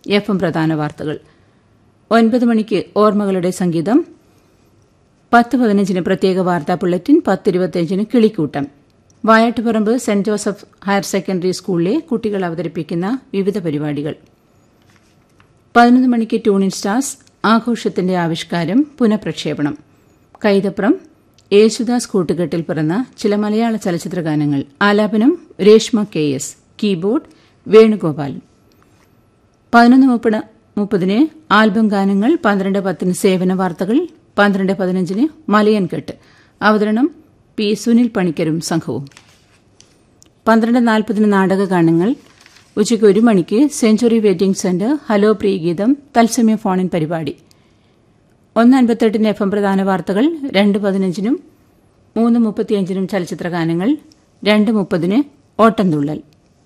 F M പ്രധാന വാർത്തകൾ ഒൻപത് മണിക്ക് ഓർമ്മകളുടെ സംഗീതം പത്ത് പതിനഞ്ചിന് പ്രത്യേക വാർത്താ ബുള്ളറ്റിൻ പത്തിരുപത്തിയഞ്ചിന് കിളിക്കൂട്ടം Vayattuparamba saint Joseph higher secondary സ്കൂളിലെ കുട്ടികൾ അവതരിപ്പിക്കുന്ന വിവിധ പരിപാടികൾ പതിനൊന്ന് മണിക്ക് ട്യൂണിൻ സ്റ്റാർസ് ആഘോഷത്തിന്റെ ആവിഷ്കാരം പുനഃപ്രക്ഷേപണം കൈതപ്രം യേശുദാസ് കൂട്ടുകെട്ടിൽ പിറന്ന ചില മലയാള ചലച്ചിത്ര ഗാനങ്ങൾ ആലാപനം Reshma K S keyboard Venugopal പതിനൊന്ന് മുപ്പത് മുപ്പതിന് ആൽബം ഗാനങ്ങൾ പന്ത്രണ്ട് പത്തിന് സേവന വാർത്തകൾ പന്ത്രണ്ട് പതിനഞ്ചിന് മലയൻകെട്ട് അവതരണം പി സുനിൽ പണിക്കരും സംഘവും പന്ത്രണ്ട് നാൽപ്പതിന് നാടക ഗാനങ്ങൾ ഉച്ചയ്ക്ക് ഒരു മണിക്ക് സെഞ്ചുറി വെഡിംഗ് സെന്റർ ഹലോ പ്രിയഗീതം തത്സമയ ഫോണിൻ പരിപാടി ഒന്ന് അൻപത്തെട്ടിന് എഫ് എം പ്രധാന വാർത്തകൾ രണ്ട് പതിനഞ്ചിനും മൂന്ന് മുപ്പത്തിയഞ്ചിനും ചലച്ചിത്ര ഗാനങ്ങൾ രണ്ട് മുപ്പതിന് ഓട്ടംതുള്ളൽ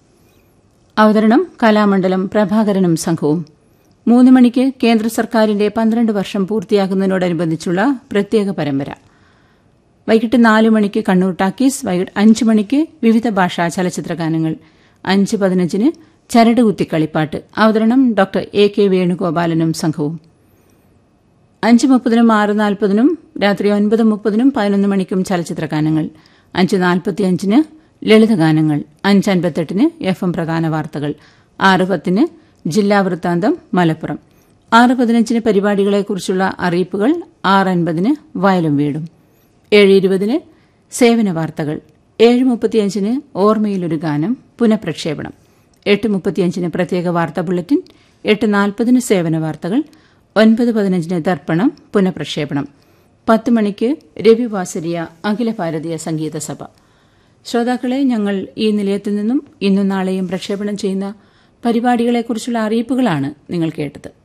അവതരണം കലാമണ്ഡലം പ്രഭാകരനും സംഘവും മൂന്ന് മണിക്ക് കേന്ദ്ര സർക്കാരിന്റെ പന്ത്രണ്ട് വർഷം പൂർത്തിയാകുന്നതിനോടനുബന്ധിച്ചുള്ള പ്രത്യേക പരമ്പര വൈകിട്ട് നാല് മണിക്ക് കണ്ണൂർ ടാക്കീസ് വൈകിട്ട് അഞ്ച് മണിക്ക് വിവിധ ഭാഷാ ചലച്ചിത്ര ഗാനങ്ങൾ അഞ്ച് പതിനഞ്ചിന് ചരട് കുത്തിക്കളിപ്പാട്ട് അവതരണം ഡോക്ടർ എ കെ വേണുഗോപാലനും സംഘവും അഞ്ച് മുപ്പതിനും ആറ് നാൽപ്പതിനും രാത്രി ഒൻപത് മുപ്പതിനും പതിനൊന്ന് മണിക്കും ചലച്ചിത്ര ഗാനങ്ങൾ അഞ്ച് നാൽപ്പത്തിയഞ്ചിന് ലളിതഗാനങ്ങൾ അഞ്ച് അൻപത്തെട്ടിന് എഫ് എം പ്രധാന വാർത്തകൾ ആറ് പത്തിന് ജില്ലാ വൃത്താന്തം മലപ്പുറം ആറ് പതിനഞ്ചിന് പരിപാടികളെക്കുറിച്ചുള്ള അറിയിപ്പുകൾ ആറ് അൻപതിന് വയലും വീടും ഏഴ് ഇരുപതിന് സേവന വാർത്തകൾ ഏഴ് മുപ്പത്തിയഞ്ചിന് ഓർമ്മയിലൊരു ഗാനം പുനഃപ്രക്ഷേപണം എട്ട് മുപ്പത്തിയഞ്ചിന് പ്രത്യേക വാർത്താ ബുള്ളറ്റിൻ എട്ട് നാൽപ്പതിന് സേവന വാർത്തകൾ ഒൻപത് പതിനഞ്ചിന് ദർപ്പണം പുനഃപ്രക്ഷേപണം പത്ത് മണിക്ക് രവി വാസരിയ അഖില ഭാരതീയ സംഗീത സഭ ശ്രോതാക്കളെ ഞങ്ങൾ ഈ നിലയത്തിൽ നിന്നും ഇന്നും നാളെയും പ്രക്ഷേപണം ചെയ്യുന്ന പരിപാടികളെക്കുറിച്ചുള്ള അറിയിപ്പുകളാണ് നിങ്ങൾ കേട്ടത്